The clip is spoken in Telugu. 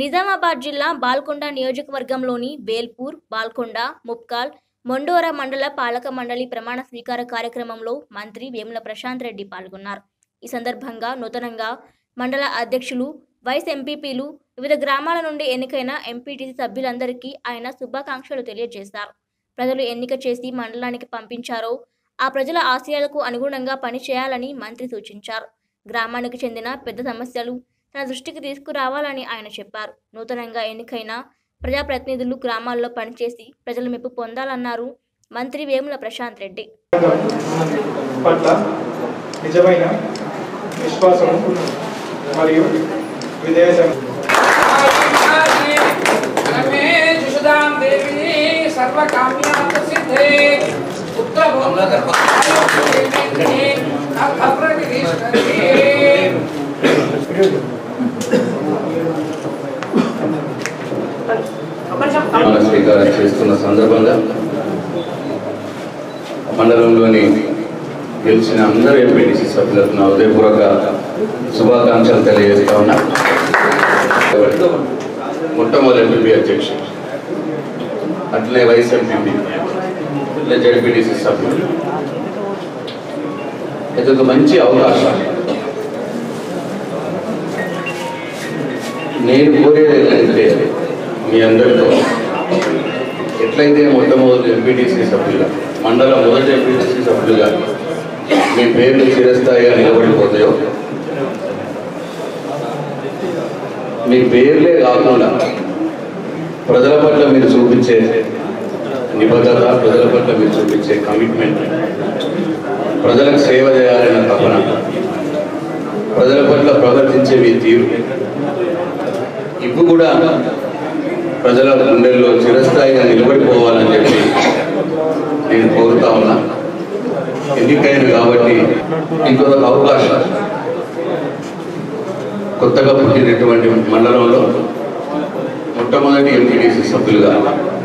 నిజామాబాద్ జిల్లా బాల్కొండ నియోజకవర్గంలోని వేల్పూర్ బాల్కొండ ముప్కాల్ మొండోరా మండల పాలక మండలి ప్రమాణ స్వీకార కార్యక్రమంలో మంత్రి వేముల ప్రశాంత్ రెడ్డి పాల్గొన్నారు ఈ సందర్భంగా నూతనంగా మండల అధ్యక్షులు వైస్ ఎంపీపీలు వివిధ గ్రామాల నుండి ఎన్నికైన ఎంపీటీసీ సభ్యులందరికీ ఆయన శుభాకాంక్షలు తెలియజేశారు ప్రజలు ఎన్నిక చేసి మండలానికి పంపించారో ఆ ప్రజల ఆశయాలకు అనుగుణంగా పనిచేయాలని మంత్రి సూచించారు గ్రామానికి చెందిన పెద్ద సమస్యలు తన దృష్టికి తీసుకురావాలని ఆయన చెప్పారు నూతనంగా ఎన్నికైన ప్రజాప్రతినిధులు గ్రామాల్లో పనిచేసి ప్రజల మెప్పు పొందాలన్నారు మంత్రి వేముల ప్రశాంత్ రెడ్డి పట్ల నిజమైన విశ్వాసము మరియు విధేయత जुषदां देवी सर्वकाम्यार्थसिद्धे ప్రమాణ స్వీకారం చేస్తున్న సందర్భంగా మండలంలోని గెలిచిన అందరు ఎంపీటీసీ సభ్యులకు నా హృదయపూర్వక శుభాకాంక్షలు తెలియజేస్తా ఉన్నా మొట్టమొదటి ఎంపీ అధ్యక్షుడు అట్లనే వైస్ ఎంపీ ఇట్లా జడ్పీటీసీ సభ్యులు ఇది ఒక మంచి అవకాశం నేను కోరేది ఏంటంటే మీ అందరితో ఎట్లయితే మొట్టమొదటి ఎంపీటీసీ సభ్యులుగా మండల మొదటి ఎంపీటీసీ సభ్యులుగా మీ పేర్లు చిరస్థాయిగా నిలబడిపోతాయో మీ పేర్లే కాకుండా ప్రజల పట్ల మీరు చూపించే నిబద్ధత ప్రజల పట్ల మీరు చూపించే కమిట్మెంట్ ప్రజలకు సేవ చేయాలన్న తపన ప్రజల పట్ల ప్రవర్తించే మీ తీరు ఇవి కూడా ప్రజల గుండెల్లో చిరస్థాయిగా నిలబడిపోవాలని చెప్పి నేను కోరుతా ఉన్నా ఎన్నికైన కాబట్టి ఇంకొక అవకాశం కొత్తగా పుట్టినటువంటి మండలంలో మొట్టమొదటి ఎంపీటీసీ సభ్యులుగా